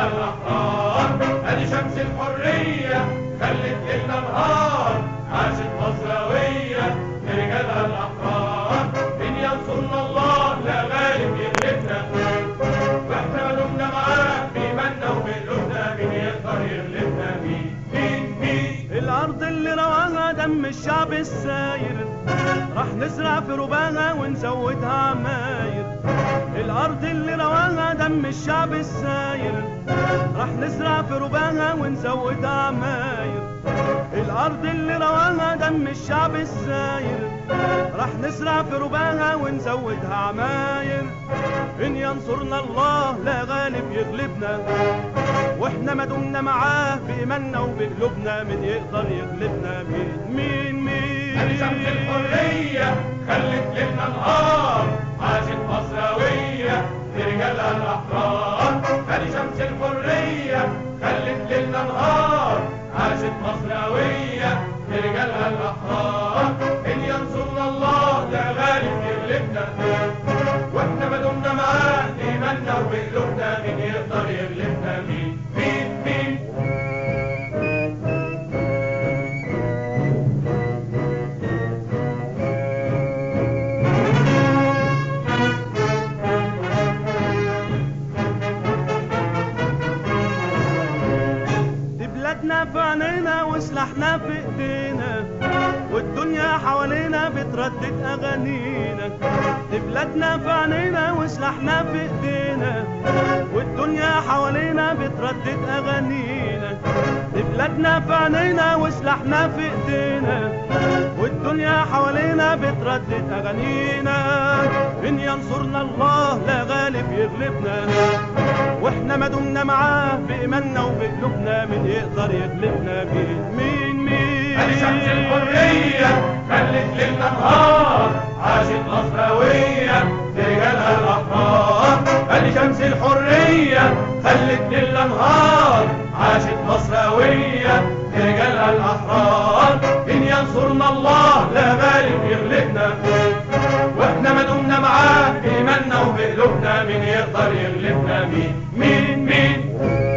الأحرار ادي شمس الحرية خلت ليلنا نهار عاشت مصراوية برجالها الأحرار إن ينصرنا الله لا غالب يغلبنا واحنا مالومنا معاه بإيماننا وبقلوبنا مين يقدر يغلبنا مين مين مين الأرض اللي رواها دم الشعب الساير راح نزرع في رباها ونزودها عماير الأرض اللي رواها دم الشعب الساير راح نزرع في رباها ونزودها عماير الأرض اللي رواها دم الشعب الساير راح نزرع في رباها ونزودها عماير إن ينصرنا الله لا غالب يغلبنا واحنا ما دمنا معاه بإيماننا وبقلوبنا من يقدر يغلبنا مين مين مين ادي شمس الحرية خلت ليلنا نهار عاشت مصراوية برجالها الأحرار ادي شمس الحرية خلت ليلنا نهار عاشت مصراوية برجالها الأحرار إن ينصرنا الله لا غالب يغلبنا واحنا ما دمنا معاه إيماننا وبقلوبنا مين يقدر يغلبنا مين مين مين دي بلادنا في عينينا وسلاحنا في ايدينا والدنيا حوالينا بتردد اغانينا دي بلادنا في عينينا وسلاحنا في ايدينا والدنيا حوالينا بتردد اغانينا دي بلادنا في عينينا وسلاحنا في ايدينا والدنيا حوالينا بتردد اغانينا ان ينصرنا الله لا غالب يغلبنا واحنا ما دمنا معاه بإيماننا وبقلوبنا من يقدر يغلبنا مين مين مين ادي شمس الحرية خلت ليلنا نهار عاشت مصراوية برجالها الأحرار ادي شمس الحرية خلت ليلنا نهار عاشت مصراوية برجالها الأحرار إن ينصرنا الله لا غالب يغلبنا واحنا ما دمنا معاه بإيماننا وبقلوبنا مين يقدر يغلبنا مين مين مين